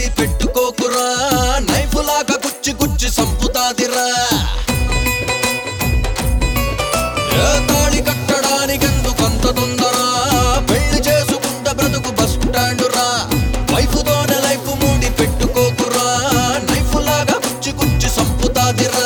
పెట్టుకోకురా knife లాగా గుచ్చి గుచ్చి సంపుతాదిరా ఏ తాళి కట్టడానికెందుకంత తొందర పెళ్లి చేసుకుంటే బ్రతుకు బస్ స్టాండ్ రా వైఫుతోనే లైఫ్ మూడి పెట్టుకోకురా నైఫ్ లాగా గుచ్చి గుచ్చి సంపుతాదిరా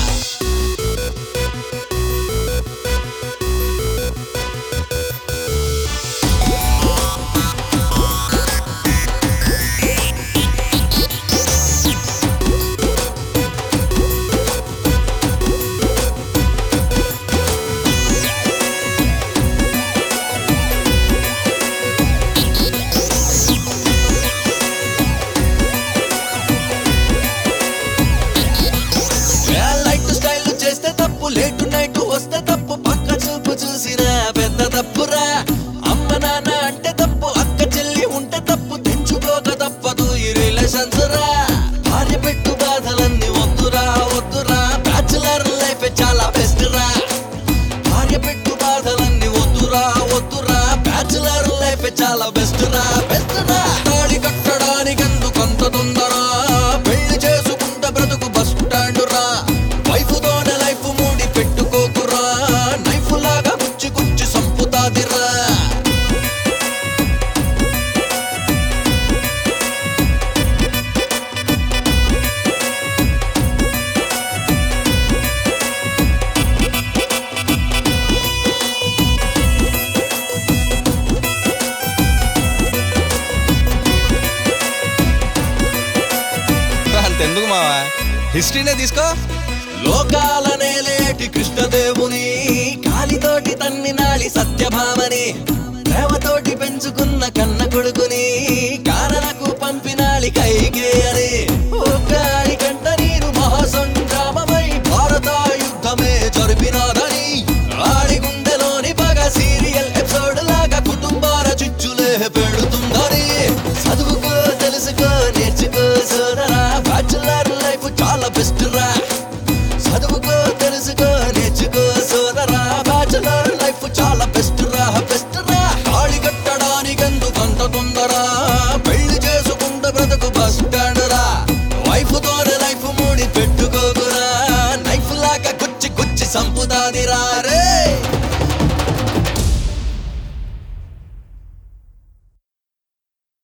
ఏ లైట్ స్టైల్ చేస్తే తప్పు లేట్ నైట్ వస్తే తప్పు పక్క చూపు చూసిరా పెద్ద తప్పురా అమ్మ నాన్న అంటే తప్పు అక్క చెల్లి ఉంటే తప్పు తెంచుకోక తప్పదు ఈ రిలేషన్స్ రా భార్య పెట్టు బాధలన్నీ వద్దురా వద్దురా బ్యాచులర్ లైఫ్ చాలా బెస్ట్ రా భార్య పెట్టు బాధలన్నీ వద్దురా వద్దురా బ్యాచులర్ లైఫ్ చాలా బెస్ట్ రా బెస్ట్ రా తాళి కట్టడానికి కొంత తొందర పెళ్లి చేసుకుంటే బ్రతుకు బస్ స్టాండ్ రా వైఫ్ తోనే లైఫ్ మూడి పెట్టుకోకురా నైఫ్ లాగా గుచ్చి గుచ్చి సంపుతాదిరా అంతెందుకు మావా హిస్టరీనే తీసుకో లోకాలనే లేటి కృష్ణదేవుని కాలితోటి తన్ని నాళి సత్యభామని ప్రేమతోటి పెంచుకున్న కన్న కొడుకుని కారణకు పంపినాళి కైకేయని ఒక్కడి కంట నీరు మహాసంగ్రామమై భారత యుద్ధమే జరిపినాదని ఆడి గుండెలోని పగ సీరియల్ ఎపిసోడ్ లాగా కుటుంబాల చిచ్చులే పెడుతుందని చదువుకో తెలుసుకో నేర్చుకో సోదరా బ్యాచులర్ లైఫ్ చాలా బెస్ట్ రా చదువుకో తెలుసుకో నేర్చుకో సోదరా బ్యాచులర్ లైఫ్ చాలా బెస్ట్ రా బెస్ట్ రా తాళి కట్టడానికి ఎందుకంత తొందర